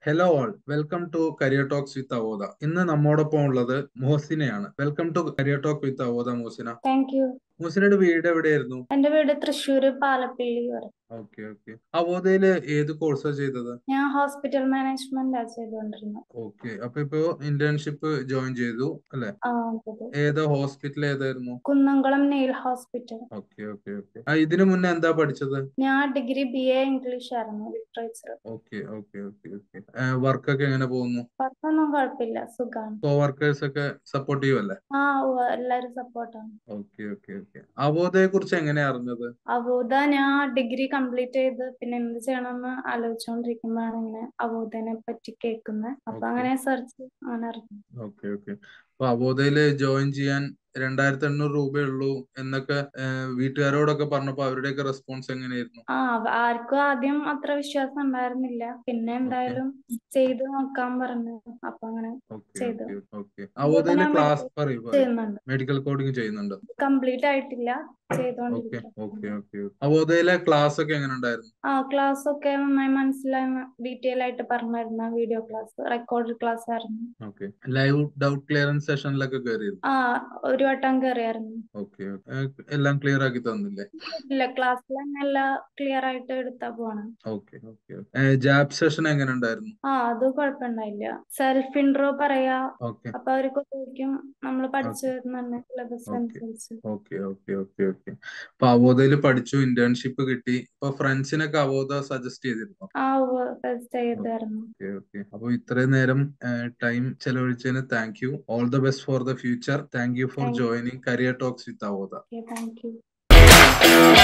hello all welcome to career talks with Avoda ഇന്ന് നമ്മോടൊപ്പം ഉള്ളത് മോഹസിനയാണ് welcome to career talk with Avoda Mohasina thank you മോഹസിനയുടെ വീട് എവിടെയായിരുന്നു എന്റെ വീട് തൃശ്ശൂര് പാലപ്പിള്ളി പറയും ഓക്കെ ഓക്കെ അവോദയില് ഏത് കോഴ്സാ ചെയ്തത് ഞാൻ ഹോസ്പിറ്റൽ മാനേജ്മെന്റ് ആ ചെയ്തുകൊണ്ടിരുന്നത് ഓക്കെ അപ്പൊ ഇപ്പൊ ഇന്റേൺഷിപ്പ് ജോയിൻ ചെയ്തു അല്ലെ ആ അതെ ഏതാ ഹോസ്പിറ്റൽ ഏതായിരുന്നു കുന്നംകുളം നെയിൽ ഹോസ്പിറ്റൽ ഓക്കെ ഓക്കെ ഓക്കെ ആ ഇതിനു മുന്നേ എന്താ പഠിച്ചത് ഞാൻ ഡിഗ്രി ബി എ ഇംഗ്ലീഷ് ആയിരുന്നു literature okay okay okay okay വർക്കൊക്കെ എങ്ങനെ പോകുന്നു പുറത്തൊന്നും കുഴപ്പമില്ല സുഖാണ് കോ വർക്കേഴ്സ് ഒക്കെ സപ്പോർട്ടീവ് അല്ലേ ആ ഉവ്വ് എല്ലാരും സപ്പോർട്ടാണ് ഓക്കെ ഓക്കെ ഓക്കെ അവോദയെ കുറിച്ച് എങ്ങനെയാ അറിഞ്ഞത് അവോധ ഞാൻ ഡിഗ്രി കംപ്ലീറ്റ് ചെയ്ത് പിന്നെ എന്ത് ചെയ്യണമെന്ന് ആലോചിച്ചുകൊണ്ടിരിക്കുമ്പോഴാണ് ഇങ്ങനെ അവോധനെ പറ്റി കേൾക്കുന്നത് അപ്പൊ ഓക്കെ അങ്ങനെ സെർച്ച് അങ്ങനെ അറിഞ്ഞു ഓക്കെ ഓക്കെ അപ്പൊ അവോദയില് ജോയിൻ ചെയ്യാൻ രണ്ടായിരത്തി എണ്ണൂറ് രൂപയുള്ളൂ എന്നൊക്കെ ഏഹ്, വീട്ടുകാരോടൊക്കെ പറഞ്ഞപ്പോ അവരുടെയൊക്കെ റെസ്പോൺസ് എങ്ങനെയായിരുന്നു ആ അവ- ആർക്കും ആദ്യം അത്ര വിശ്വാസം ഉണ്ടായിരുന്നില്ല പിന്നെ ഓക്കെ എന്തായാലും ചെയ്ത് നോക്കാൻ പറഞ്ഞു അപ്പൊ അങ്ങനെ ഓക്കെ ചെയ്തു ഓക്കെ ഓക്കെ ഇപ്പൊ അവോദയിലെ ഞാൻ ക്ലാസ് മെഡിക്കൽ പറയൂ പറയൂ ചെയ്യുന്നുണ്ട് മെഡിക്കൽ കോഡിംഗ് ചെയ്യുന്നുണ്ട് കംപ്ലീറ്റ് ആയിട്ടില്ല ഓക്കെ ചെയ്തോണ്ടിരിക്കുക ഓക്കെ ഓക്കെ അവോദയിലെ ക്ലാസ് ഒക്കെ എങ്ങനെ ഉണ്ടായിരുന്നു ആ ക്ലാസ് ഒക്കെ നന്നായി മനസ്സിലായി ഡീറ്റെയിൽ ആയിട്ട് പറഞ്ഞിരുന്ന വീഡിയോ ക്ലാസ് റെക്കോർഡ് ക്ലാസ് ആയിരുന്നു ഓക്കെ ലൈവ് ഡൗട്ട് ക്ലിയറൻസ് സെഷനിലൊക്കെ കയറിയിരുന്നു ആ ഒരു വട്ടം കയറിയായിരുന്നു ഓക്കെ എല്ലാം ക്ലിയർ ആക്കി തന്നില്ലേ ഇല്ല ക്ലാസ്സിൽ തന്നെ എല്ലാം ക്ലിയർ ആയിട്ട് എടുത്താ പോണം ഓക്കെ ഓക്കെ ജാബ് സെഷൻ എങ്ങനെ ഉണ്ടായിരുന്നു ആ അത് കുഴപ്പമുണ്ടായില്ല സെൽഫ് ഇൻട്രോ പറയാ ഓക്കെ അപ്പൊ അവർക്ക് ചോദിക്കും നമ്മൾ പഠിച്ചു ഓക്കെ വരുന്ന തന്നെ സിലബസ് ഓക്കെ അനുസരിച്ച് ഓക്കെ ഓക്കെ ഓക്കെ ഓക്കെ അപ്പൊ അവോദയിൽ പഠിച്ചു ഇന്റേൺഷിപ്പ് കിട്ടി അപ്പൊ ഫ്രണ്ട്സിനൊക്കെ അവോദ സജസ്റ്റ് ചെയ്തിരുന്നു ആ ടെസ്റ്റ് ചെയ്തായിരുന്നു ഓക്കെ ഓക്കെ അപ്പൊ ഇത്രയും നേരം ടൈം ചെലവഴിച്ചതിന് thank you all the best for the future thank you for thank joining career talks with Avoda you thank U